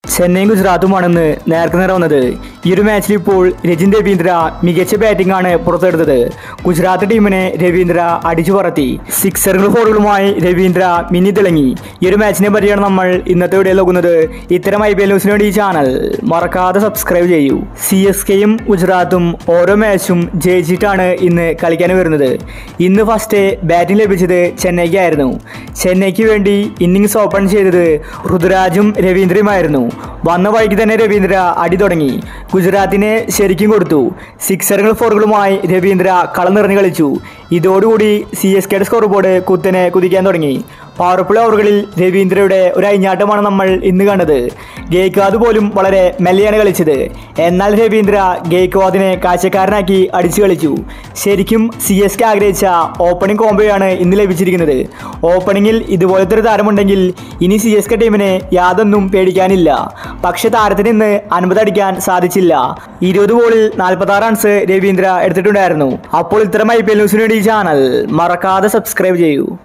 ചെന്നൈയും ഗുജറാത്തുമാണെന്ന് നേർക്ക് നേരെ വന്നത് ഈ ഒരു മാച്ചിൽ ഇപ്പോൾ രജിൻ രവീന്ദ്ര മികച്ച ബാറ്റിംഗ് ആണ് പുറത്തെടുത്തത് ഗുജറാത്ത് ടീമിനെ രവീന്ദ്ര അടിച്ചു പറത്തി സിക്സറുകൾ ഫോറുകളുമായി രവീന്ദ്ര മിന്നി തിളങ്ങി ഈ ഒരു മാച്ചിനെ പറ്റിയാണ് നമ്മൾ ഇന്നത്തെ വീഡിയോ നോക്കുന്നത് ഇത്തരം ഐ പി എൽ ന്യൂസിന് വേണ്ടി ഈ ചാനൽ മറക്കാതെ സബ്സ്ക്രൈബ് ചെയ്യൂ സി എസ് കെയും ഗുജറാത്തും ഓരോ മാച്ചും ജയിച്ചിട്ടാണ് ഇന്ന് കളിക്കാൻ വരുന്നത് ഇന്ന് ഫസ്റ്റ് ബാറ്റിംഗ് ലഭിച്ചത് ചെന്നൈക്കായിരുന്നു ചെന്നൈക്ക് വേണ്ടി ഇന്നിങ്സ് ഓപ്പൺ ചെയ്തത് ഋതുരാജും രവീന്ദ്രയുമായിരുന്നു വന്ന വഴിക്ക് തന്നെ രവീന്ദ്ര അടി തുടങ്ങി ഗുജറാത്തിനെ ശരിക്കും കൊടുത്തു സിക്സറുകൾ ഫോറുകളുമായി രവീന്ദ്ര കളം നിറഞ്ഞു കളിച്ചു ഇതോടുകൂടി സി എസ് കെയുടെ സ്കോർ ബോർഡ് കുത്തനെ കുതിക്കാൻ തുടങ്ങി പവർഫുൾ ഓവറുകളിൽ രവീന്ദ്രയുടെ ഒരു അഴിഞ്ഞാട്ടമാണ് നമ്മൾ ഇന്ന് കണ്ടത് ഗേക്വാദ് പോലും വളരെ മെല്ലെയാണ് കളിച്ചത് എന്നാൽ രവീന്ദ്ര ഗേക്വാദിനെ കാഴ്ചക്കാരനാക്കി അടിച്ചു കളിച്ചു ശരിക്കും സി എസ് കെ ആഗ്രഹിച്ച ഓപ്പണിംഗ് കോംബോയാണ് ഇന്ന് ലഭിച്ചിരിക്കുന്നത് ഓപ്പണിംഗിൽ ഇതുപോലത്തെ ഒരു താരമുണ്ടെങ്കിൽ ഇനി സി എസ് കെ ടീമിന് യാതൊന്നും പേടിക്കാനില്ല പക്ഷെ താരത്തിന് ഇന്ന് അൻപത് അടിക്കാൻ സാധിച്ചില്ല ഇരുപത് ബോളിൽ നാൽപ്പത്തി ആറ് റൺസ് രവീന്ദ്ര എടുത്തിട്ടുണ്ടായിരുന്നു അപ്പോൾ ഇത്തരം ഐ പി എൽ ന്യൂസിന് വേണ്ടി ഈ ചാനൽ മറക്കാതെ സബ്സ്ക്രൈബ് ചെയ്യൂ